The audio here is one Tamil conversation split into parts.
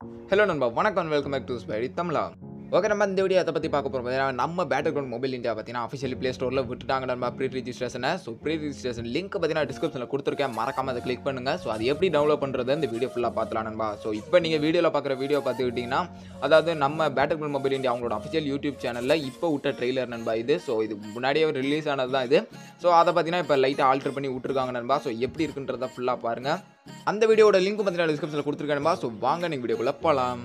ஹலோ நண்பா வணக்கம் welcome back to spidey Tamizha okay நம்ம இந்த வீடியோ அதை பற்றி பார்க்க போகிறோம் பார்த்தீங்கன்னா நம்ம பேட்டர் கிரவுண்ட் மொபைல் இந்தியா பார்த்தீங்கன்னா அஃபிஷியலி ப்ளே ஸ்டோரில் விட்டுட்டாங்க நம்ம ப்ரீ ரிஜிஸ்ட்ரேஷனை ஸோ ப்ரீ ரிஜிஸ்ட்ரேஷன் லிங்க் பார்த்தீங்கன்னா டிஸ்கிரிப்ஷனில் கொடுத்துருக்கேன் மறக்காம அதை கிளிக் பண்ணுங்கள் ஸோ அது எப்படி டவுன்லோட் பண்ணுறது இந்த வீடியோ ஃபுல்லாக பார்த்துலாம் நண்பா ஸோ இப்போ நீங்கள் வீடியோவில் பார்க்குற வீடியோ பார்த்துக்கிட்டிங்கன்னா அதாவது நம்ம பேட்டர் கிரவுண்ட் மொபைல் இந்தியா அவங்களோட அஃபிஷியல் யூடியூப் சேனலில் இப்போ விட்ட ட்ரெய்லர் நண்பா இது ஸோ இது முன்னாடியே ரிலீஸ் ஆனது தான் இது ஸோ அதை பார்த்தீங்கன்னா இப்போ லைட்டாக ஆல்டர் பண்ணி விட்டுருக்காங்க நண்பா ஸோ எப்படி இருக்குன்றத ஃபுல்லாக பாருங்கள் அந்த வீடியோட லிங்க் பார்த்தீங்கன்னா டிஸ்கிரிப்ஷனில் கொடுத்துருக்கேன் நண்பா ஸோ வாங்க நீங்கள் வீடியோக்குள்ளே போகலாம்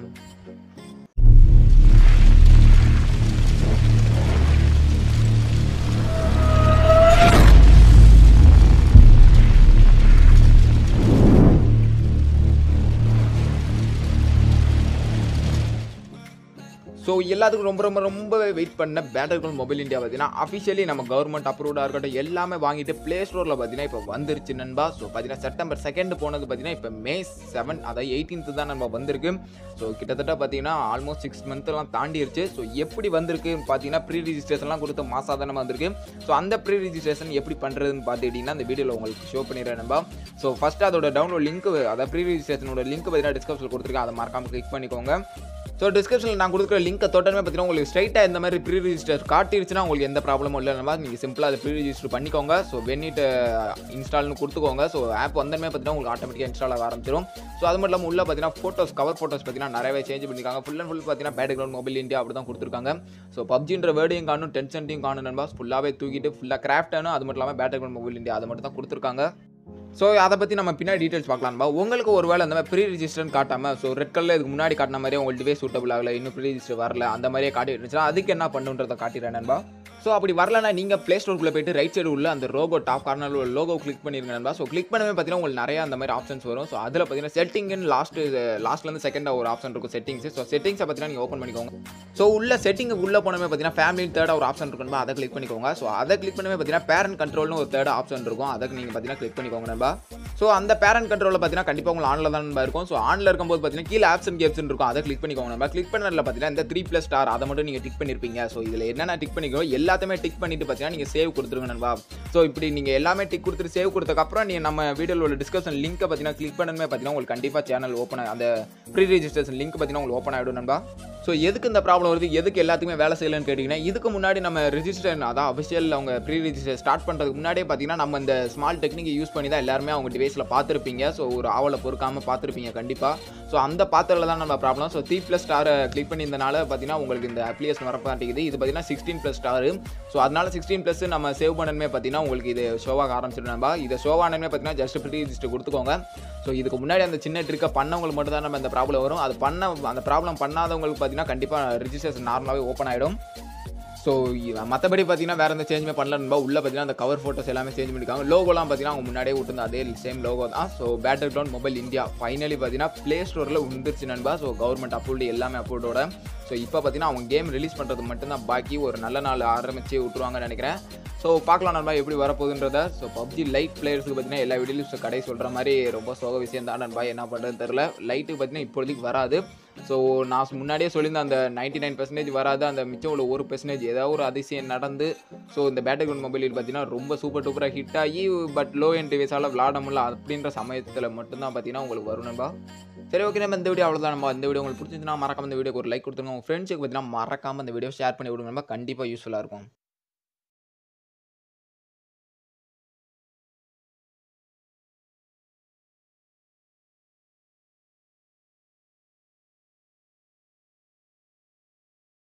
ஸோ எல்லாத்துக்கும் ரொம்ப ரொம்ப ரொம்ப வெயிட் பண்ண பேட்டர் கிரவுண்ட் மொபைல் இந்தியா பார்த்தீங்கன்னா அஃபிஷியலி நம்ம கவர்மெண்ட் அப்ரூவ்டாக இருக்கட்டும் எல்லாமே வாங்கிட்டு ப்ளே ஸ்டோரில் பார்த்தீங்கன்னா இப்போ வந்துருச்சு நண்பா ஸோ பார்த்தீங்கன்னா செப்டம்பர் செகண்ட் போனது பார்த்தீங்கன்னா இப்போ மே செவன் அதாவது எயிட்டீன்த்து தான் நம்ம வந்திருக்கு ஸோ கிட்டத்தட்ட பார்த்தீங்கன்னா ஆல்மோஸ்ட் சிக்ஸ் மந்த்லாம் தாண்டிருச்சு ஸோ எப்படி வந்திருக்கு பார்த்தீங்கன்னா ப்ரீ ரிஜிஸ்ட்ரேஷன்லாம் கொடுத்த மாதம் தானே வந்திருக்கு ஸோ அந்த ப்ரீ ரிஜிஸ்ட்ரேஷன் எப்படி பண்ணுறதுன்னு பார்த்துக்கிட்டிங்கன்னா இந்த வீடியோவில் உங்களுக்கு ஷோ பண்ணிடுறேன் நண்பா ஸோ ஃபஸ்ட்டு அதோட டவுன்லோட் லிங்க் அதாவது ப்ரீ ரிஜிஸ்ட்ரேஷனோட லிங்க் பார்த்தீங்கன்னா டிஸ்கிரிப்ஷனில் கொடுத்துருக்கேன் அதை மறக்காமல் கிளிக் பண்ணிக்கோங்க ஸோ டிஸ்கிரிப்ஷனில் நான் கொடுக்குற லிங்கை தொட்டனே பார்த்தீங்கன்னா உங்களுக்கு ஸ்ட்ரைட்டாக இந்த மாதிரி ப்ரீ ரிஜிஸ்டர் காட்டிருச்சுன்னா உங்களுக்கு எந்த ப்ராப்ளமும் இல்லை நம்ம நீங்கள் சிம்பிளாக அதை ப்ரீ ரிஜிஸ்டர் பண்ணிக்கோங்க ஸோ வென்னிட்டு இன்ஸ்டால்னு கொடுத்துக்கோங்க ஸோ ஆப் வந்தமே பார்த்தீங்கன்னா உங்களுக்கு ஆட்டோமேட்டிக்காக இன்ஸ்டால் ஆக ஆரம்பிச்சிடும் ஸோ அது மட்டும் இல்லாமல் உள்ள பார்த்தீங்கன்னா ஃபோட்டோஸ் கவர் ஃபோட்டோஸ் பார்த்தீங்கன்னா நிறையவே சேஞ்ச் பண்ணியிருக்காங்க ஃபுல் அண்ட் ஃபுல் பார்த்தீங்கன்னா பேக்ரவுண்ட் மொபைல் இந்தியா அப்படி தான் கொடுத்துருக்காங்க ஸோ பப்ஜின்ற வேர்டையும் காணும் டென்ஷன்ட்டையும் காணும் நண்பா ஃபுல்லாகவே தூக்கிட்டு ஃபுல்லாக கிராஃப்டானு அது மட்டும் இல்லாமல் பேக்ரவுண்ட் மொபைல் இந்தியா அதை மட்டும் தான் கொடுத்துருக்காங்க ஸோ அதை பற்றி நம்ம பின்னாடி டீட்டெயில்ஸ் பார்க்கலாம்பா உங்களுக்கு ஒரு வேளை அந்த மாதிரி ப்ரீ ரிஜிஸ்டர்னு காட்டாமல் ஸோ ரெட் கலரில் இதுக்கு முன்னாடி காட்டின மாதிரியே உங்களுக்கு டிவைஸ் சூட்டபிள் ஆகல இன்னும் ப்ரீ ரிஜிஸ்டர் வரல அந்த மாதிரியே காட்டிட்டு இருந்துச்சுன்னா அதுக்கு என்ன பண்ணுன்றதை காட்டிடுறேன் நண்பா ஸோ அப்படி வரலனா நீங்கள் ப்ளே ஸ்டோருக்குள்ளே போயிட்டு ரைட் சைடு உள்ள அந்த லோகோ டாப் கார்னரில் உள்ள லோகோ கிளிக் பண்ணிருங்க நண்பா ஸோ கிளிக் பண்ணவே பார்த்தீங்கன்னா உங்களுக்கு நிறைய அந்த மாதிரி ஆப்ஷன்ஸ் வரும் ஸோ அதில் பார்த்தீங்கன்னா செட்டிங்னு லாஸ்ட் லாஸ்ட்லேருந்து செகண்டாக ஒரு ஆப்ஷன் இருக்கும் செட்டிங்ஸ் ஸோ செட்டிங்ஸை பார்த்தீங்கன்னா நீங்கள் ஓப்பன் பண்ணிக்கோங்க ஸோ உள்ள செட்டிங்கு உள்ள போனமே பார்த்தீங்கன்னா ஃபேமிலி தேர்டாக ஒரு ஆப்ஷன் இருக்கும் அதை கிளிக் பண்ணிக்கோங்க ஸோ அதை கிளிக் பண்ணவே பார்த்தீங்கன்னா பேரண்ட் கண்ட்ரோல்னு ஒரு தேர்ட் ஆப்ஷன் இருக்கும் அதை நீங்கள் பார்த்தீங்கன்னா கிளிக் பண்ணிக்கோங்க நண்பா ஸோ அந்த பேரண்ட் கண்ட்ரோலில் பார்த்தீங்கன்னா கண்டிப்பாக உங்களுக்கு ஆனில் தான் நண்பா இருக்கும் ஸோ ஆனில் இருக்கும்போது பார்த்தீங்கன்னா கீழே ஆப்ஸ் அண்ட் கேப்ஸ் இருக்கும் அதை கிளிக் பண்ணிக்கோங்க நம்ம கிளிக் பண்ணதில் பார்த்தீங்கன்னா இந்த த்ரீ ப்ளஸ் ஸ்டார் அதை மட்டும் நீங்கள் டிக் பண்ணியிருப்பீங்க ஸோ இதில் என்னென்ன டிக் பண்ணிக்கோ எல்லாத்தையுமே டிக் பண்ணிட்டு பார்த்தீங்கன்னா நீங்கள் சேவ் கொடுத்துருங்க நண்பா ஸோ இப்படி நீங்கள் எல்லாமே டிக் கொடுத்துட்டு சேவ் கொடுத்தக்கப்புறம் நீங்கள் நம்ம வீடியோவில் உள்ள டிஸ்கஷன் லிங்க்கை பார்த்தீங்கன்னா கிளிக் பண்ணணுமே பார்த்தீங்கன்னா உங்களுக்கு கண்டிப்பாக சேனல் ஓப்பன் அந்த ப்ரீ ரெஜிஸ்ட்ரேஷன் லிங்க் பார்த்தீங்கன்னா உங்களுக்கு ஓப்பன் ஆகிடும் நண்பா ஸோ எதுக்கு இந்த ப்ராப்ளம் வருது எதுக்கு எல்லாத்துக்குமே வேலை செய்யலன்னு கேட்டிங்கன்னா இதுக்கு முன்னாடி நம்ம ரிஜிஸ்டர் அதான் அஃபிஷியல் அவங்க ப்ரீ ரிஜிஸ்டர் ஸ்டார்ட் பண்ணுறதுக்கு முன்னாடியே பார்த்தீங்கன்னா நம்ம இந்த ஸ்மால் டெக்னிக் யூஸ் பண்ணி தான் எல்லாருமே அவங்க டிவைஸில் பார்த்துருப்பீங்க ஸோ ஒரு ஆவலை பொறுக்காமல் பார்த்துருப்பீங்க கண்டிப்பாக ஸோ அந்த பாத்திரில் தான் நம்ம ப்ராப்ளம் ஸோ த்ரீ ப்ளஸ் ஸ்டாரை கிளிக் பண்ணியிருந்தனால பார்த்தீங்கன்னா உங்களுக்கு இந்த அப்ளிகேஷன் வர மாட்டேங்குது இது பார்த்தீங்கன்னா சிக்ஸ்டீன் ப்ளஸ் ஸ்டார் ஸோ அதனால சிக்ஸ்டீன் ப்ளஸ் நம்ம சேவ் பண்ணணுமே பார்த்தீங்கன்னா உங்களுக்கு இது ஷோவாக ஆரம்பிச்சிடும் நம்ம இதை ஷோவானமே பார்த்தீங்கன்னா ஜஸ்ட் ப்ரீ ரிஜிஸ்டர் கொடுத்துக்கோங்க ஸோ இதுக்கு முன்னாடி அந்த சின்ன ட்ரிக்கை பண்ணவங்களுக்கு மட்டும் தான் நம்ம இந்த ப்ராப்ளம் வரும் அது பண்ண அந்த ப்ராப்ளம் பண்ணாதவங்களுக்கு பார்த்தீங்கன்னா கண்டிப்பாக ரிஜிஸ்ட்ரேஷன் நார்மலாகவே ஓப்பன் ஆகிடும் ஸோ மற்றபடி பார்த்தீங்கன்னா வேறு எந்த சேஞ்சுமே பண்ணலன்பா உள்ள பார்த்தீங்கன்னா அந்த கவர் ஃபோட்டோஸ் எல்லாமே சேஞ்ச் பண்ணிருக்காங்க லோகோலாம் பார்த்தீங்கன்னா அவங்க முன்னாடியே விட்டுருந்த அதே சேம் லோகோ தான் so battle ground mobile India finally பார்த்தீங்கன்னா ப்ளே ஸ்டோரில் வந்துருச்சு நண்பா ஸோ கவர்மெண்ட் அப்ரூவ்டு எல்லாமே அப்ரூவ்டோட ஸோ இப்போ பார்த்தீங்கன்னா அவங்க கேம் ரிலீஸ் பண்ணுறது மட்டும்தான் பாக்கி ஒரு நல்ல நாள் ஆரம்பிச்சு விட்ருவாங்கன்னு நினைக்கிறேன் ஸோ பார்க்கலாம் நண்பா எப்படி வரப்போகுதுன்றத ஸோ பப்ஜி லைட் பிளேயர்ஸுக்கு பார்த்தீங்கன்னா எல்லா வீடியோலையும் கடை சொல்கிற மாதிரி ரொம்ப சோக விஷயம் தான் நண்பா என்ன பண்ணுறதுன்னு தெரில லைட்டுக்கு பார்த்தீங்கன்னா இப்போதைக்கு வராது ஸோ நான் முன்னாடியே சொல்லியிருந்தேன் அந்த நைன்ட்டி நைன் பர்சன்டேஜ் வராது அந்த மிச்சம் உள்ள ஒரு பர்சன்டேஜ் ஏதாவது ஒரு அதிசயம் நடந்து ஸோ இந்த பேட்டர் கிரவுண்ட் மொபைல் பார்த்தீங்கன்னா ரொம்ப சூப்பர் டூப்பராக ஹிட் ஆகி பட் லோ என் டிவைஸால் விளாட முடியல அப்படின்ற சமயத்தில் மட்டும்தான் பார்த்தீங்கன்னா உங்களுக்கு வரும் நண்பா சரி ஓகே நம்ம இந்த வீடியோ அவ்வளோதான் நம்ம இந்த வீடியோ உங்களுக்கு பிடிச்சிருந்துச்சுன்னா மறக்காம இந்த வீடியோக்கு ஒரு லைக் கொடுத்துருங்க உங்கள் ஃப்ரெண்ட்ஸுக்கு பார்த்தீங்கன்னா மறக்காம இந்த வீடியோ ஷேர் பண்ணி விடுங்க நம்ம கண்டிப்பாக யூஸ்ஃபுல்லாக இருக்கும்